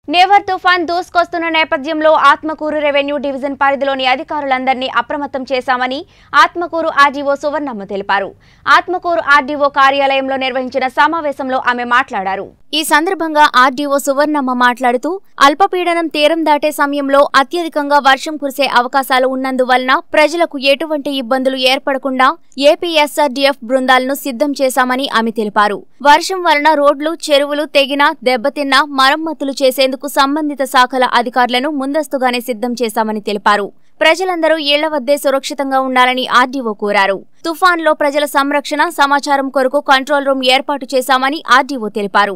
never తుఫాన్ దూసుకొస్తున్న నేపథ్యంలో Atmakur revenue division పరిధిలోని అధికారులందరినీ అప్రమత్తం చేశామని ఆత్మకూరు ఆర్డీఓ సువర్ణమ్మ తెలిపారు ఆత్మకూరు ఆర్డీఓ కార్యాలయంలో నిర్వహించిన సమావేశంలో ఆమె మాట్లాడారు ఈ సందర్భంగా ఆర్డీఓ సువర్ణమ్మ మాట్లాడుతూ అల్పపీడనం తీరం దాటే సమయంలో అత్యధికంగా వర్షం కురిసే అవకాశాలు ఉన్నందువలన ప్రజలకు ఎటువంటి ఇబ్బందులు ఏర్పడకుండా ఏపీఎస్ఆర్డీఎఫ్ బృందాలను సిద్ధం చేశామని ఆమె తెలిపారు వర్షం వలన రోడ్లు చెరువులు తెగినా దెబ్బతిన్నా మరమ్మతులు చేసేందుకు సంబంధిత శాఖల అధికారులను ముందస్తుగానే సిద్ధం చేశామని తెలిపారు ప్రజలందరూ ఇళ్ల వద్దే సురక్షితంగా ఉండాలని ఆర్డీఓ కోరారు తుఫాన్లో ప్రజల సంరక్షణ సమాచారం కొరకు కంట్రోల్ రూమ్ ఏర్పాటు చేశామని ఆర్డీఓ తెలిపారు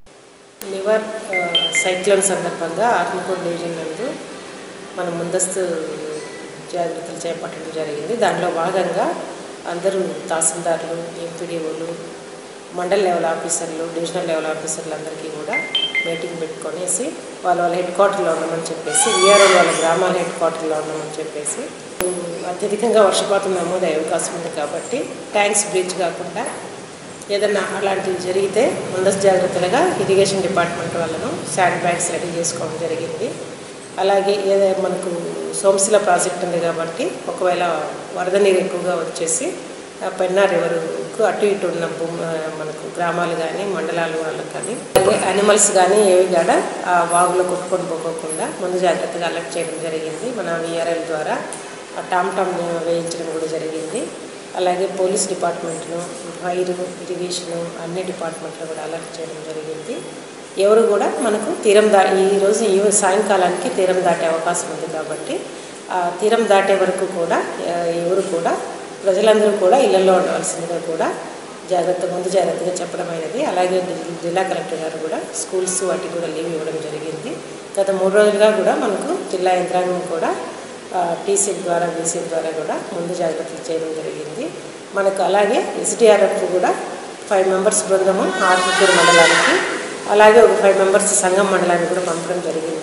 లివర్ ఆ, సైక్లోన్ సందర్భంగా ఆత్మకూరు డివిజన్ నందు మనం ముందస్తు జాగ్రత్తలు చేపట్టడం జరిగింది దాంట్లో భాగంగా అందరూ తహసీల్దార్లు ఎంపీడీఓలు మండల్ లెవెల్ ఆఫీసర్లు డివిజనల్ లెవెల్ ఆఫీసర్లు అందరికీ కూడా మీటింగ్ పెట్టుకొనేసి వాళ్ళ వాళ్ళ హెడ్ క్వార్టర్లో ఉండమని చెప్పేసి విఆర్ఓ వాళ్ళ గ్రామాల హెడ్ క్వార్టర్లో ఉండమని చెప్పేసి అత్యధికంగా వర్షపాతం నమోదయ్యే అవకాశం ఉంది కాబట్టి ట్యాంక్స్ బ్రీచ్ కాకుండా ఏదన్నా అలాంటివి జరిగితే ముందస్తు జాగ్రత్తలుగా ఇరిగేషన్ డిపార్ట్మెంట్ వాళ్ళను శాండ్ బ్యాగ్స్ రెడీ చేసుకోవడం జరిగింది అలాగే ఏదో మనకు సోమశిల ప్రాజెక్ట్ ఉంది కాబట్టి ఒకవేళ వరద నీరు ఎక్కువగా వచ్చేసి ఆ పెన్నా రివర్కు అటు ఇటు ఉన్న భూమి మనకు గ్రామాలు కానీ మండలాలు వాళ్ళకి కానీ అలాగే యానిమల్స్ కానీ ఏవి కూడా ఆ వాగులో కొట్టుకొని పోకోకుండా ముందు జాగ్రత్తగా అలర్ట్ చేయడం జరిగింది మన విఆర్ఎల్ ద్వారా ఆ టామ్ టామ్ వేయించడం కూడా జరిగింది అలాగే పోలీస్ డిపార్ట్మెంట్ను ఫైర్ ఇరిగేషను అన్ని డిపార్ట్మెంట్లు కూడా అలర్ట్ చేయడం జరిగింది ఎవరు కూడా మనకు తీరం దా ఈరోజు ఈ సాయంకాలానికి తీరం దాటే అవకాశం ఉంది కాబట్టి ఆ తీరం దాటే వరకు కూడా ఆ, ఎవరు కూడా ప్రజలందరూ కూడా ఇళ్లలో ఉండవలసిందిగా కూడా జాగ్రత్త ముందు జాగ్రత్తగా చెప్పడం అయినది అలాగే జిల్- జిల్లా కలెక్టర్ గారు కూడా స్కూల్స్ వాటికి కూడా లీవ్ ఇవ్వడం జరిగింది గత మూడు రోజులుగా కూడా మనకు జిల్లా యంత్రాంగం కూడా టీసీ ద్వారా బీసీ ద్వారా కూడా ముందు జాగ్రత్తలు చేయడం జరిగింది మనకు అలాగే ఎస్డిఆర్ఎఫ్ కూడా ఫైవ్ మెంబర్స్ బృందము ఆత్మకూరు మండలానికి అలాగే ఒక ఫైవ్ మెంబర్స్ సంఘం మండలానికి కూడా పంపడం జరిగింది